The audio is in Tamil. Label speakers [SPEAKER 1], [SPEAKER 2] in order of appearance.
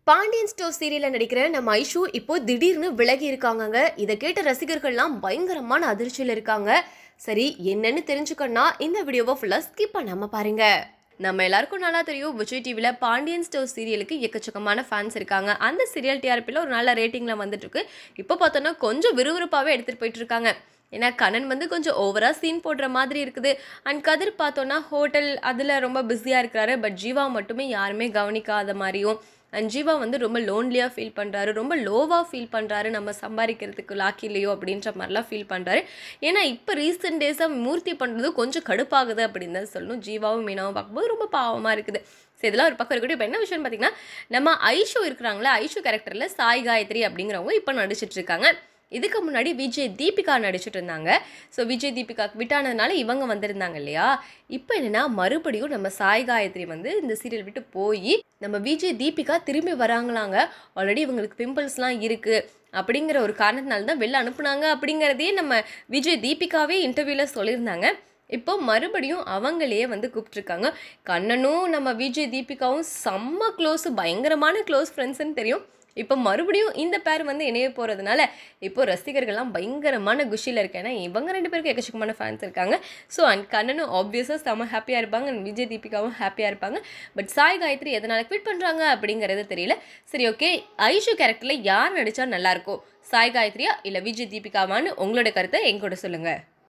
[SPEAKER 1] பாண்டியன் ஸ்டோர் சீரியல்ல நடிக்கிற நம்ம ஐஷு இப்போ திடீர்னு விலகி இருக்காங்கங்க இதை கேட்ட ரசிகர்கள்லாம் பயங்கரமான அதிர்ச்சியில் இருக்காங்க சரி என்னன்னு தெரிஞ்சுக்கணும்னா இந்த வீடியோவை ஃபுல்லாக ஸ்கிப் பண்ணாம பாருங்க நம்ம எல்லாருக்கும் நல்லா தெரியும் விஜய் டிவியில் பாண்டியன் ஸ்டோர் சீரியலுக்கு எக்கச்சக்கமான ஃபேன்ஸ் இருக்காங்க அந்த சீரியல் டிஆர்பியில் ஒரு நல்ல ரேட்டிங்கில் வந்துட்டு இருக்கு இப்போ பார்த்தோன்னா கொஞ்சம் விறுவிறுப்பாகவே எடுத்துகிட்டு போயிட்டு இருக்காங்க ஏன்னா கண்ணன் வந்து கொஞ்சம் ஓவராக சீன் போடுற மாதிரி இருக்குது அண்ட் கதிர் பார்த்தோன்னா ஹோட்டல் அதில் ரொம்ப பிஸியாக இருக்கிறாரு பட் ஜீவா மட்டுமே யாருமே கவனிக்காத மாதிரியும் அண்ட் ஜீவா வந்து ரொம்ப லோன்லியாக ஃபீல் பண்ணுறாரு ரொம்ப லோவாக ஃபீல் பண்ணுறாரு நம்ம சம்பாதிக்கிறதுக்கு லாக்கி இல்லையோ அப்படின்ற மாதிரிலாம் ஃபீல் பண்ணுறாரு ஏன்னா இப்போ ரீசெண்ட் டேஸாக மூர்த்தி பண்ணுறது கொஞ்சம் கடுப்பாகுது அப்படின்னு தான் சொல்லணும் ஜீவாவும் மீனாவும் பார்க்கும்போது ரொம்ப பாவமாக இருக்குது சரி இதெல்லாம் ஒரு பக்கம் இருக்கட்டும் இப்போ என்ன விஷயம்னு பார்த்தீங்கன்னா நம்ம ஐஷு இருக்கிறாங்களே ஐஷு கேரக்டரில் சாய் காயத்ரி அப்படிங்கிறவங்க இப்போ நடிச்சிட்டு இருக்காங்க இதுக்கு முன்னாடி விஜய் தீபிகா நடிச்சிட்டு இருந்தாங்க ஸோ விஜய் தீபிகா விட்டானதுனால இவங்க வந்திருந்தாங்க இல்லையா இப்போ என்னன்னா மறுபடியும் நம்ம சாய் காயத்ரி வந்து இந்த சீரியல் விட்டு போய் நம்ம விஜய் தீபிகா திரும்பி வராங்களாங்க ஆல்ரெடி இவங்களுக்கு பிம்பிள்ஸ்லாம் இருக்குது அப்படிங்கிற ஒரு காரணத்தினால தான் வெளில அனுப்புனாங்க அப்படிங்கிறதையே நம்ம விஜய் தீபிகாவே இன்டர்வியூவில் சொல்லியிருந்தாங்க இப்போ மறுபடியும் அவங்களையே வந்து கூப்பிட்ருக்காங்க கண்ணனும் நம்ம விஜய் தீபிகாவும் செம்ம க்ளோஸ் பயங்கரமான க்ளோஸ் ஃப்ரெண்ட்ஸ்னு தெரியும் இப்போ மறுபடியும் இந்த பேர் வந்து இணைய போகிறதுனால இப்போ ரசிகர்கள்லாம் பயங்கரமான குஷியில் இருக்கு ஏன்னா இவங்க ரெண்டு பேருக்கு எக்கச்சக்கமான ஃபேன்ஸ் இருக்காங்க ஸோ அண்ட் கண்ணனும் ஆப்வியஸாக செம்ம ஹாப்பியாக இருப்பாங்க and விஜய் தீபிகாவும் ஹாப்பியாக இருப்பாங்க பட் சாய் காயத்ரி எதனால் குவிட் பண்ணுறாங்க அப்படிங்கிறது தெரியல சரி ஓகே ஐஷு கேரக்டரில் யார் நடித்தா நல்லாயிருக்கும் சாய் காயத்ரியா இல்லை விஜய் தீபிகாவான்னு உங்களோட கருத்தை எங்கூட சொல்லுங்கள்